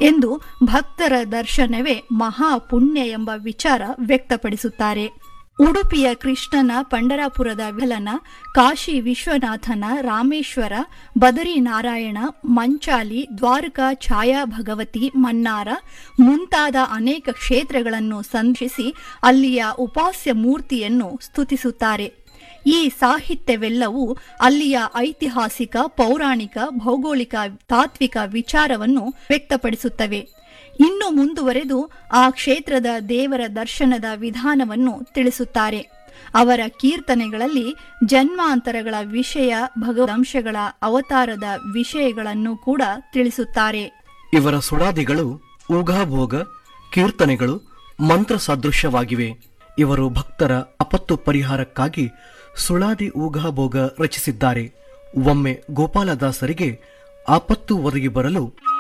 ಎಂದು ಭಕ್ತರ ದರ್ಶನವೇ ಮಹಾ ಪುಣ್ಯ ಎಂಬ ವಿಚಾರ ವ್ಯಕ್ತಪಡಿಸುತ್ತಾರೆ ಉಡುಪಿಯ ಕೃಷ್ಣನ ಪಂಡರಾಪುರದ ವಿಲನ ಕಾಶಿ ವಿಶ್ವನಾಥನ ರಾಮೇಶ್ವರ ಬದರಿನಾರಾಯಣ ಮಂಚಾಲಿ ದ್ವಾರಕಾ ಛಾಯಾ ಭಗವತಿ ಮನ್ನಾರ ಮುಂತಾದ ಅನೇಕ ಕ್ಷೇತ್ರಗಳನ್ನು ಸಂದರ್ಶಿಸಿ ಅಲ್ಲಿಯ ಉಪಾಸ್ಯ ಮೂರ್ತಿಯನ್ನು ಸ್ತುತಿಸುತ್ತಾರೆ ಈ ಸಾಹಿತ್ಯವೆಲ್ಲವೂ ಅಲ್ಲಿಯ ಐತಿಹಾಸಿಕ ಪೌರಾಣಿಕ ಭೌಗೋಳಿಕ ತಾತ್ವಿಕ ವಿಚಾರವನ್ನು ವ್ಯಕ್ತಪಡಿಸುತ್ತವೆ ಇನ್ನು ಮುಂದುವರೆದು ಆ ಕ್ಷೇತ್ರದ ದೇವರ ದರ್ಶನದ ವಿಧಾನವನ್ನು ತಿಳಿಸುತ್ತಾರೆ ಅವರ ಕೀರ್ತನೆಗಳಲ್ಲಿ ಜನ್ಮಾಂತರಗಳ ವಿಷಯ ಭಗವಂಶಗಳ ಅವತಾರದ ವಿಷಯಗಳನ್ನು ಕೂಡ ತಿಳಿಸುತ್ತಾರೆ ಇವರ ಸುಳಾದಿಗಳು ಊಘಾಭೋಗ ಕೀರ್ತನೆಗಳು ಮಂತ್ರ ಸದೃಶ್ಯವಾಗಿವೆ ಇವರು ಭಕ್ತರ ಅಪತ್ತು ಪರಿಹಾರಕ್ಕಾಗಿ ಸುಳಾದಿ ಊಘಾಭೋಗ ರಚಿಸಿದ್ದಾರೆ ಒಮ್ಮೆ ಗೋಪಾಲದಾಸರಿಗೆ ಆಪತ್ತು ಒದಗಿ ಬರಲು